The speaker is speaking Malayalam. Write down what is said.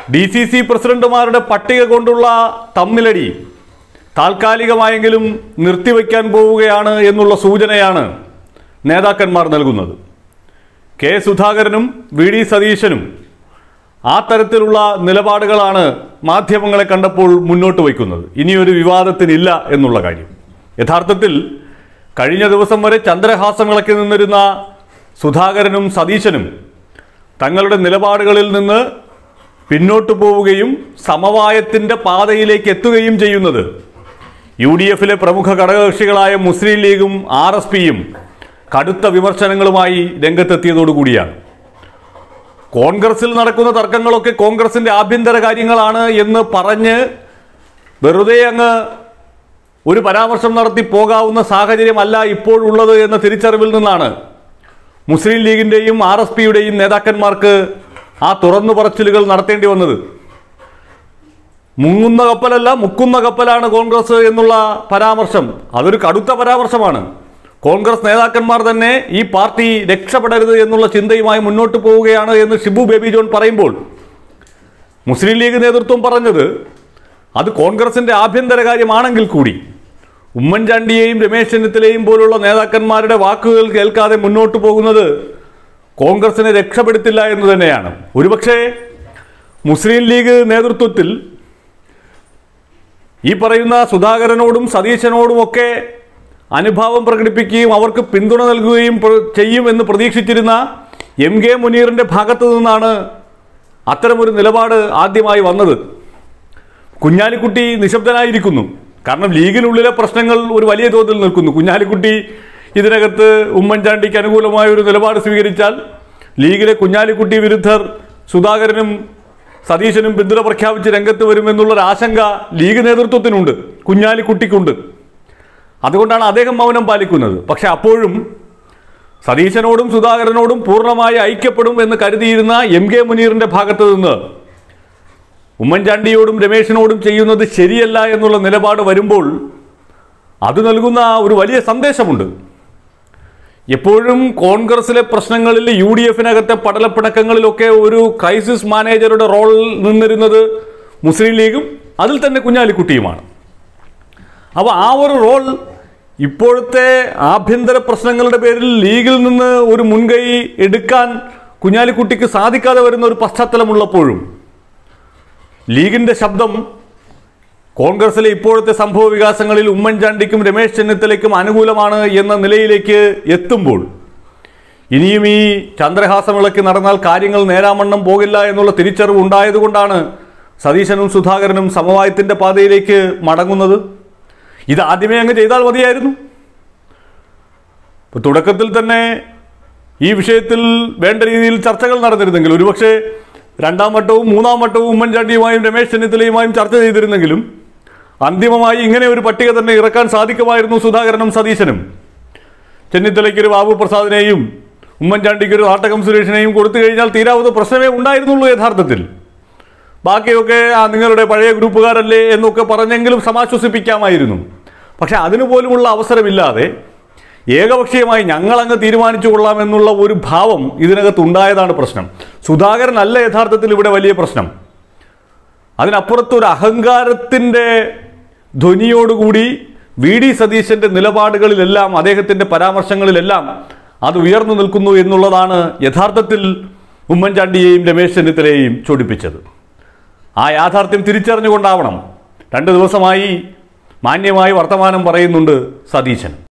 ഡി സി സി പ്രസിഡന്റുമാരുടെ പട്ടിക കൊണ്ടുള്ള തമ്മിലടി താൽക്കാലികമായെങ്കിലും നിർത്തിവെക്കാൻ പോവുകയാണ് എന്നുള്ള സൂചനയാണ് നേതാക്കന്മാർ നൽകുന്നത് കെ സുധാകരനും വി ഡി സതീശനും ആ തരത്തിലുള്ള നിലപാടുകളാണ് മാധ്യമങ്ങളെ കണ്ടപ്പോൾ മുന്നോട്ട് വയ്ക്കുന്നത് ഇനിയൊരു വിവാദത്തിനില്ല എന്നുള്ള കാര്യം യഥാർത്ഥത്തിൽ കഴിഞ്ഞ ദിവസം വരെ ചന്ദ്രഹാസം വിളക്കി നിന്നിരുന്ന സുധാകരനും സതീശനും തങ്ങളുടെ നിലപാടുകളിൽ നിന്ന് പിന്നോട്ട് പോവുകയും സമവായത്തിൻ്റെ പാതയിലേക്ക് എത്തുകയും ചെയ്യുന്നത് യു ഡി എഫിലെ പ്രമുഖ ഘടകകക്ഷികളായ മുസ്ലിം ലീഗും ആർ എസ് പിയും കടുത്ത വിമർശനങ്ങളുമായി രംഗത്തെത്തിയതോടുകൂടിയാണ് കോൺഗ്രസിൽ നടക്കുന്ന തർക്കങ്ങളൊക്കെ കോൺഗ്രസിന്റെ ആഭ്യന്തര കാര്യങ്ങളാണ് എന്ന് പറഞ്ഞ് വെറുതെ അങ്ങ് ഒരു പരാമർശം നടത്തി പോകാവുന്ന സാഹചര്യമല്ല ഇപ്പോഴുള്ളത് എന്ന തിരിച്ചറിവിൽ നിന്നാണ് മുസ്ലിം ലീഗിന്റെയും ആർ എസ് പിയുടെയും നേതാക്കന്മാർക്ക് ആ തുറന്നു പറച്ചിലുകൾ നടത്തേണ്ടി വന്നത് മുങ്ങുന്ന കപ്പലല്ല മുക്കുന്ന കപ്പലാണ് കോൺഗ്രസ് എന്നുള്ള പരാമർശം അതൊരു കടുത്ത പരാമർശമാണ് കോൺഗ്രസ് നേതാക്കന്മാർ തന്നെ ഈ പാർട്ടി രക്ഷപ്പെടരുത് എന്നുള്ള ചിന്തയുമായി മുന്നോട്ട് പോവുകയാണ് എന്ന് ഷിബു ബേബി ജോൺ പറയുമ്പോൾ മുസ്ലിം ലീഗ് നേതൃത്വം പറഞ്ഞത് അത് കോൺഗ്രസിന്റെ ആഭ്യന്തര കാര്യമാണെങ്കിൽ കൂടി ഉമ്മൻചാണ്ടിയെയും രമേശ് ചെന്നിത്തലയും പോലുള്ള നേതാക്കന്മാരുടെ വാക്കുകൾ കേൾക്കാതെ മുന്നോട്ട് പോകുന്നത് കോൺഗ്രസിനെ രക്ഷപ്പെടുത്തില്ല എന്ന് തന്നെയാണ് ഒരുപക്ഷെ മുസ്ലിം ലീഗ് നേതൃത്വത്തിൽ ഈ പറയുന്ന സുധാകരനോടും സതീശനോടുമൊക്കെ അനുഭാവം പ്രകടിപ്പിക്കുകയും അവർക്ക് പിന്തുണ നൽകുകയും പ്ര- ചെയ്യുമെന്ന് പ്രതീക്ഷിച്ചിരുന്ന എം കെ മുനീറിൻ്റെ ഭാഗത്തു നിന്നാണ് അത്തരമൊരു നിലപാട് ആദ്യമായി വന്നത് കുഞ്ഞാലിക്കുട്ടി നിശബ്ദനായിരിക്കുന്നു കാരണം ലീഗിനുള്ളിലെ പ്രശ്നങ്ങൾ ഒരു വലിയ തോതിൽ നിൽക്കുന്നു കുഞ്ഞാലിക്കുട്ടി ഇതിനകത്ത് ഉമ്മൻചാണ്ടിക്ക് അനുകൂലമായ ഒരു നിലപാട് സ്വീകരിച്ചാൽ ലീഗിലെ കുഞ്ഞാലിക്കുട്ടി വിരുദ്ധർ സുധാകരനും സതീശനും പിന്തുണ പ്രഖ്യാപിച്ച് രംഗത്ത് വരുമെന്നുള്ളൊരു ആശങ്ക ലീഗ് നേതൃത്വത്തിനുണ്ട് കുഞ്ഞാലിക്കുട്ടിക്കുണ്ട് അതുകൊണ്ടാണ് അദ്ദേഹം മൗനം പാലിക്കുന്നത് പക്ഷെ അപ്പോഴും സതീശനോടും സുധാകരനോടും പൂർണ്ണമായി ഐക്യപ്പെടും എന്ന് കരുതിയിരുന്ന എം കെ മുനീറിന്റെ ഭാഗത്ത് നിന്ന് ഉമ്മൻചാണ്ടിയോടും രമേശിനോടും ചെയ്യുന്നത് ശരിയല്ല എന്നുള്ള നിലപാട് വരുമ്പോൾ അത് നൽകുന്ന ഒരു വലിയ സന്ദേശമുണ്ട് എപ്പോഴും കോൺഗ്രസിലെ പ്രശ്നങ്ങളിൽ യു ഡി എഫിനകത്തെ പടലപ്പിണക്കങ്ങളിലൊക്കെ ഒരു ക്രൈസിസ് മാനേജറുടെ റോളിൽ നിന്നിരുന്നത് മുസ്ലിം ലീഗും അതിൽ തന്നെ കുഞ്ഞാലിക്കുട്ടിയുമാണ് അപ്പോൾ ആ ഒരു റോൾ ഇപ്പോഴത്തെ ആഭ്യന്തര പ്രശ്നങ്ങളുടെ പേരിൽ ലീഗിൽ നിന്ന് ഒരു മുൻകൈ എടുക്കാൻ കുഞ്ഞാലിക്കുട്ടിക്ക് സാധിക്കാതെ വരുന്ന ഒരു പശ്ചാത്തലമുള്ളപ്പോഴും ലീഗിന്റെ ശബ്ദം കോൺഗ്രസിലെ ഇപ്പോഴത്തെ സംഭവ വികാസങ്ങളിൽ ഉമ്മൻചാണ്ടിക്കും രമേശ് ചെന്നിത്തലയ്ക്കും അനുകൂലമാണ് എന്ന നിലയിലേക്ക് എത്തുമ്പോൾ ഇനിയും ഈ ചന്ദ്രഹാസമിളക്കി നടന്നാൽ കാര്യങ്ങൾ നേരാമണ്ണം പോകില്ല എന്നുള്ള തിരിച്ചറിവ് ഉണ്ടായതുകൊണ്ടാണ് സതീശനും സുധാകരനും സമവായത്തിന്റെ പാതയിലേക്ക് മടങ്ങുന്നത് ഇത് ആദ്യമേ അങ്ങ് ചെയ്താൽ മതിയായിരുന്നു ഇപ്പൊ തുടക്കത്തിൽ തന്നെ ഈ വിഷയത്തിൽ വേണ്ട രീതിയിൽ ചർച്ചകൾ നടന്നിരുന്നെങ്കിൽ ഒരുപക്ഷെ രണ്ടാം വട്ടവും മൂന്നാം വട്ടവും ഉമ്മൻചാണ്ടിയുമായും രമേശ് ചെന്നിത്തലയുമായും ചർച്ച ചെയ്തിരുന്നെങ്കിലും അന്തിമമായി ഇങ്ങനെ ഒരു പട്ടിക തന്നെ ഇറക്കാൻ സാധിക്കുമായിരുന്നു സുധാകരനും സതീശനും ചെന്നിത്തലയ്ക്ക് ഒരു ബാബു പ്രസാദിനെയും ഉമ്മൻചാണ്ടിക്ക് ഒരു നാട്ടകം സുരേഷിനെയും കൊടുത്തു കഴിഞ്ഞാൽ തീരാവുന്ന പ്രശ്നമേ ഉണ്ടായിരുന്നുള്ളൂ യഥാർത്ഥത്തിൽ ബാക്കിയൊക്കെ ആ നിങ്ങളുടെ പഴയ ഗ്രൂപ്പുകാരല്ലേ എന്നൊക്കെ പറഞ്ഞെങ്കിലും സമാശ്വസിപ്പിക്കാമായിരുന്നു പക്ഷെ അതിനു പോലുമുള്ള അവസരമില്ലാതെ ഏകപക്ഷീയമായി ഞങ്ങളങ്ങ് തീരുമാനിച്ചു കൊള്ളാം എന്നുള്ള ഒരു ഭാവം ഇതിനകത്ത് ഉണ്ടായതാണ് പ്രശ്നം സുധാകരൻ അല്ല യഥാർത്ഥത്തിൽ ഇവിടെ വലിയ പ്രശ്നം അതിനപ്പുറത്ത് ഒരു അഹങ്കാരത്തിൻ്റെ ധ്വനിയോടുകൂടി വി ഡി സതീശന്റെ നിലപാടുകളിലെല്ലാം അദ്ദേഹത്തിന്റെ പരാമർശങ്ങളിലെല്ലാം അത് ഉയർന്നു നിൽക്കുന്നു എന്നുള്ളതാണ് യഥാർത്ഥത്തിൽ ഉമ്മൻചാണ്ടിയെയും രമേശ് ചെന്നിത്തലയെയും ചൊടിപ്പിച്ചത് ആ യാഥാർത്ഥ്യം തിരിച്ചറിഞ്ഞുകൊണ്ടാവണം രണ്ട് ദിവസമായി മാന്യമായി വർത്തമാനം പറയുന്നുണ്ട് സതീശൻ